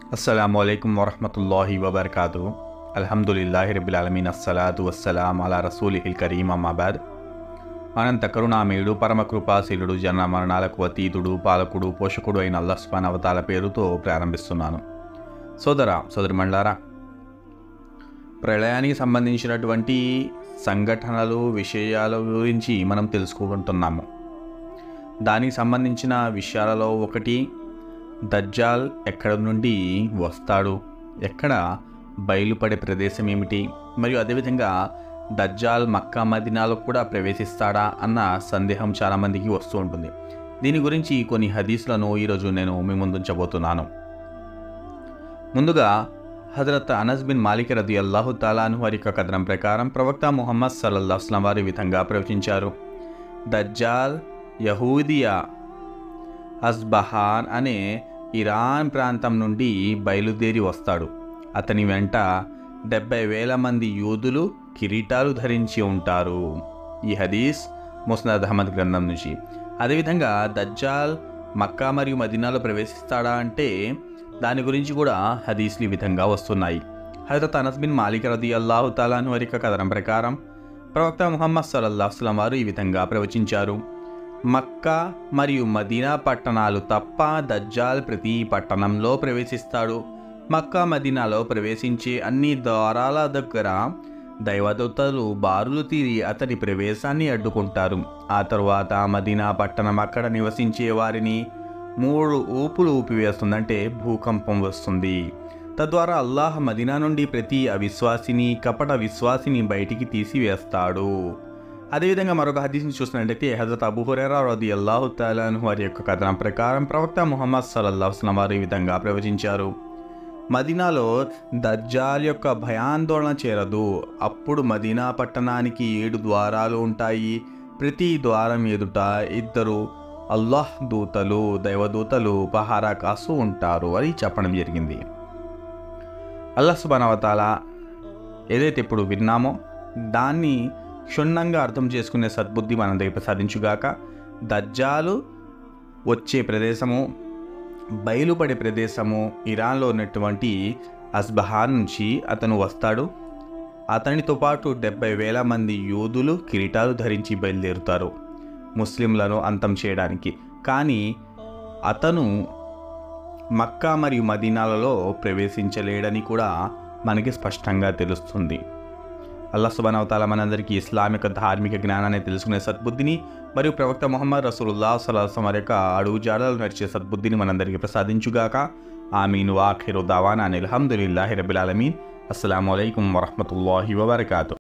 అస్సలాము అలైకుం వరహమతుల్లాహి వబర్కాతు అల్హమ్దులిల్లాహి రబిల్ అలమీన్ అస్సలాతు వస్సలాం అలా రసూలిహిల్ కరీం అమ్మాబాద్ అనంత కరుణామయుడు పరమ కృపాశీలుడు జన మరణాలకు అతీతుడు పాలకుడు పోషకుడు అయిన అల్లస్పాన్ అవతాల పేరుతో ప్రారంభిస్తున్నాను సోదర సోదరిమండలారా ప్రళయానికి సంబంధించినటువంటి సంఘటనలు విషయాల గురించి మనం తెలుసుకుంటున్నాము దానికి సంబంధించిన విషయాలలో ఒకటి దజ్జాల్ ఎక్కడ నుండి వస్తాడు ఎక్కడ బయలుపడే ప్రదేశం ఏమిటి మరియు అదేవిధంగా దజ్జాల్ మక్కా మదినాలో కూడా ప్రవేశిస్తాడా అన్న సందేహం చాలామందికి వస్తూ ఉంటుంది దీని గురించి కొన్ని హదీస్లను ఈరోజు నేను మీ ముందుంచబోతున్నాను ముందుగా హజరత్ అనస్ బిన్ మాలిక్ రది అల్లాహు తాలాను వారి యొక్క కథనం ప్రకారం ప్రవక్త ముహమ్మద్ సల్లల్లాహుస్లం వారి విధంగా ప్రవచించారు దజ్జాల్ యహూదియా అస్బహాన్ అనే ఇరాన్ ప్రాంతం నుండి బయలుదేరి వస్తాడు అతని వెంట డెబ్బై వేల మంది యూదులు కిరీటాలు ధరించి ఉంటారు ఈ హదీస్ ముస్నద్ అహ్మద్ గ్రంథం నుంచి అదేవిధంగా దజ్జాల్ మక్కా మరియు మదీనాలో ప్రవేశిస్తాడా అంటే దాని గురించి కూడా హదీస్లు ఈ విధంగా వస్తున్నాయి హజరత్ అనస్ బిన్ మాలిక్ రది అల్లాహు తాలాను వారి యొక్క కథనం ప్రకారం ప్రవక్త ముహమ్మద్ సల్లల్లాహుస్లం వారు ఈ విధంగా ప్రవచించారు మక్కా మరియు మదీనా పట్టణాలు తప్ప దజ్జాల్ ప్రతి పట్టణంలో ప్రవేశిస్తాడు మక్కా మదీనాలో ప్రవేశించే అన్ని ద్వారాల దగ్గర దైవదూతలు బారులు తీరి అతని ప్రవేశాన్ని అడ్డుకుంటారు ఆ తరువాత మదీనా పట్టణం అక్కడ నివసించే వారిని మూడు ఊపులు ఊపివేస్తుందంటే భూకంపం వస్తుంది తద్వారా అల్లాహ్ మదీనా నుండి ప్రతి అవిశ్వాసిని కపట విశ్వాసిని బయటికి తీసివేస్తాడు అదేవిధంగా మరొక హదీస్ని చూసినట్లయితే హజరత్ అబూ హురేరా రది అల్లాహు తాలాను వారి యొక్క కథనం ప్రకారం ప్రవక్త ముహమ్మద్ సల్లల్లాహుస్లం వారు ఈ విధంగా ప్రవచించారు మదీనాలో దజ్జాల్ యొక్క భయాందోళన చేరదు అప్పుడు మదీనా పట్టణానికి ఏడు ద్వారాలు ఉంటాయి ప్రతి ద్వారం ఎదుట ఇద్దరు అల్లాహ్ దూతలు దైవదూతలు పహారా కాస్తూ ఉంటారు అని చెప్పడం జరిగింది అల్లాహ్ సుబానవతాల ఏదైతే ఇప్పుడు విన్నామో దాన్ని క్షుణ్ణంగా అర్థం చేసుకునే సద్బుద్ధి మన దగ్గర సాధించుగాక దజ్జాలు వచ్చే ప్రదేశము బయలుపడే ప్రదేశము ఇరాన్లో ఉన్నటువంటి అస్బహాన్ నుంచి అతను వస్తాడు అతనితో పాటు డెబ్బై వేల మంది యూదులు కిరీటాలు ధరించి బయలుదేరుతారు ముస్లింలను అంతం చేయడానికి కానీ అతను మక్కా మరియు మదీనాలలో ప్రవేశించలేడని కూడా మనకి స్పష్టంగా తెలుస్తుంది అల్లా సుబానవతాల మనందరికీ ఇస్లామిక ధార్మిక జ్ఞానాన్ని తెలుసుకునే సద్బుద్ధిని మరియు ప్రవక్త మొహమ్మద్ రసూలుల్లా సలాసం వారి యొక్క అడుగు జాడలు నడిచే సద్బుద్ధిని మనందరికీ ప్రసాదించుగాక ఆమీన్ వాఖిరు దావానా అనిల్ అల్హమ్దులిల్లాహి రబిల్ ఆలమీన్ అస్సలం అయికం వరహమతుల్లాహి వబర్కాతు